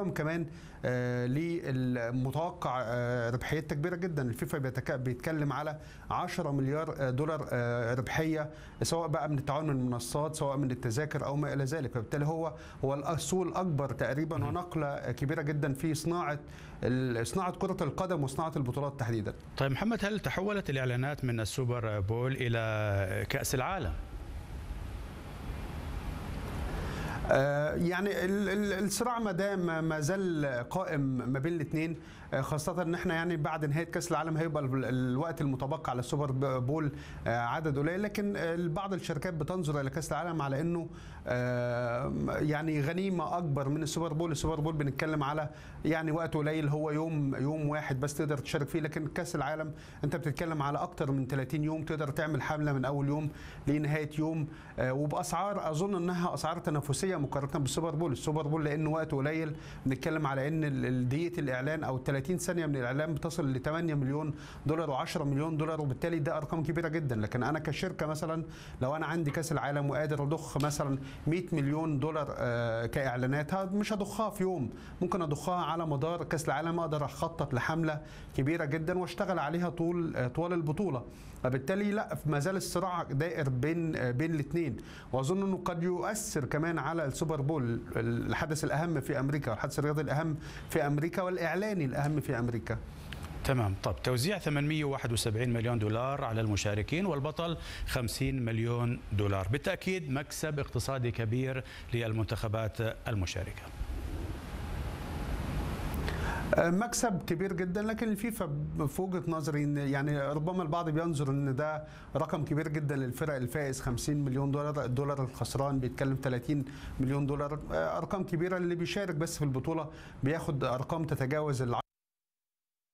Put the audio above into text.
ارقام كمان آه، للمتوقع آه، ربحيتها كبيره جدا الفيفا بيتك- بيتكلم على 10 مليار آه، دولار آه، ربحيه سواء بقى من التعاون من المنصات سواء من التذاكر او ما الى ذلك فبالتالي هو هو السوق الاكبر تقريبا ونقله كبيره جدا في صناعه ال- صناعه كره القدم وصناعه البطولات تحديدا طيب محمد هل تحولت الاعلانات من السوبر بول الى كاس العالم؟ آه، يعني ال- ال- الصراع ما دام ما زال قائم ما بين الاثنين خاصة ان احنا يعني بعد نهاية كأس العالم هيبقى ال- الوقت المتبقى على السوبر بول آه، عدد قليل لكن آه، بعض الشركات بتنظر الى كأس العالم على انه آه، يعني غنيمة اكبر من السوبر بول، السوبر بول بنتكلم على يعني وقت قليل هو يوم يوم واحد بس تقدر تشارك فيه لكن كأس العالم انت بتتكلم على اكتر من 30 يوم تقدر تعمل حملة من اول يوم لنهاية يوم آه، وباسعار اظن انها اسعار تنافسيه مقارنه بالسوبر بول، السوبر بول لانه وقته قليل بنتكلم على ان ال- ال- دقيقه الاعلان او 30 ثانيه من الاعلان بتصل ل 8 مليون دولار و10 مليون دولار وبالتالي ده ارقام كبيره جدا، لكن انا كشركه مثلا لو انا عندي كاس العالم وقادر اضخ مثلا 100 مليون دولار آه، كاعلانات ها- مش هضخها في يوم، ممكن اضخها على مدار كاس العالم اقدر اخطط لحمله كبيره جدا واشتغل عليها طول آه، طوال البطوله. فبالتالي لا ما زال الصراع دائر بين آه، بين الاثنين واظن انه قد يؤثر كمان على السوبر بول الحدث الاهم في امريكا الحدث الرياضي الاهم في امريكا والاعلاني الاهم في امريكا تمام طب توزيع 871 مليون دولار على المشاركين والبطل 50 مليون دولار بالتأكيد مكسب اقتصادي كبير للمنتخبات المشاركة مكسب كبير جدا لكن الفيفا في وجهه نظري إن يعني ربما البعض بينظر ان ده رقم كبير جدا للفرق الفائز 50 مليون دولار الدولار الخسران بيتكلم 30 مليون دولار ارقام كبيره اللي بيشارك بس في البطوله بياخد ارقام تتجاوز ال